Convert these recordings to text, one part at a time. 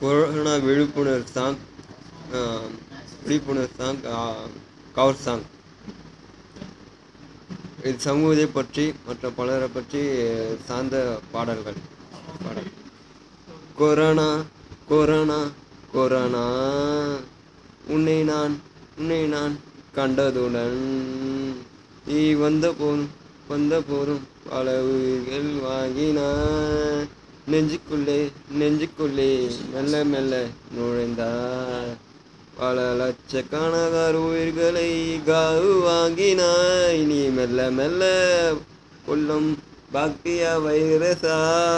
corona விழிப்புணர்வு song விழிப்புணர்வு song cover song இது சமூகத்தை பற்றி மற்ற பலரை பற்றி சார்ந்த பாடல்கள் பாடல் கொரோனா கொரோனா கொரோனா உன்னை நான் உன்னை நான் கண்டதுடன் நீ வந்த போதும் வந்த போதும் பல உயிர்கள் வாங்கினான் நெஞ்சுக்குள்ளே நெஞ்சுக்குள்ளே மெல்ல மெல்ல நுழைந்தார் பல லட்சக்கணக்கான உயிர்களை காவு வாங்கினாய் நீ மெல்ல மெல்ல கொல்லும் பாக்டீரியா வைரஸா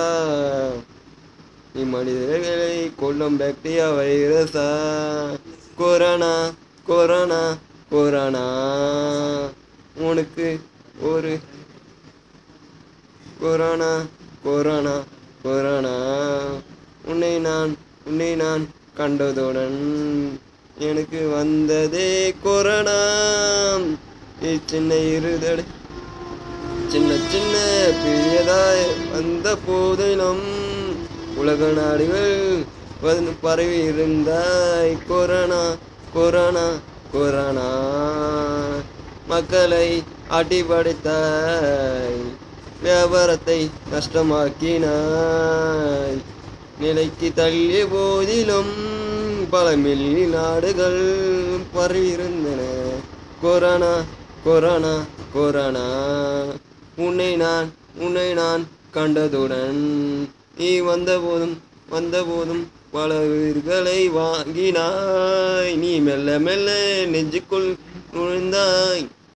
நீ மனிதர்களை கொல்லும் பாக்டீரியா வைரஸா கொரோனா கொரோனா கொரோனா உனக்கு ஒரு கொரோனா கொரோனா கொரோனா உன்னை நான் உன்னை நான் கண்டதுடன் எனக்கு வந்ததே கொரோனா நீ சின்ன இருதடை சின்ன சின்ன பெரியதாய் வந்த போதிலும் உலக நாடுகள் வந்து பரவி இருந்தாய் கொரோனா கொரோனா கொரோனா மக்களை அடிபடைத்தாய் வியாபாரத்தை நஷ்டமாக்கினாய் நிலைக்கு தள்ளிய போதிலும் பல மில்லி நாடுகள் பரவியிருந்தன கொரோனா கொரோனா கொரோனா உன்னை நான் உன்னை நான் கண்டதுடன் நீ வந்தபோதும் வந்தபோதும் பல உயிர்களை வாங்கினாய் நீ மெல்ல மெல்ல நெஞ்சுக்குள் நுழைந்தாய்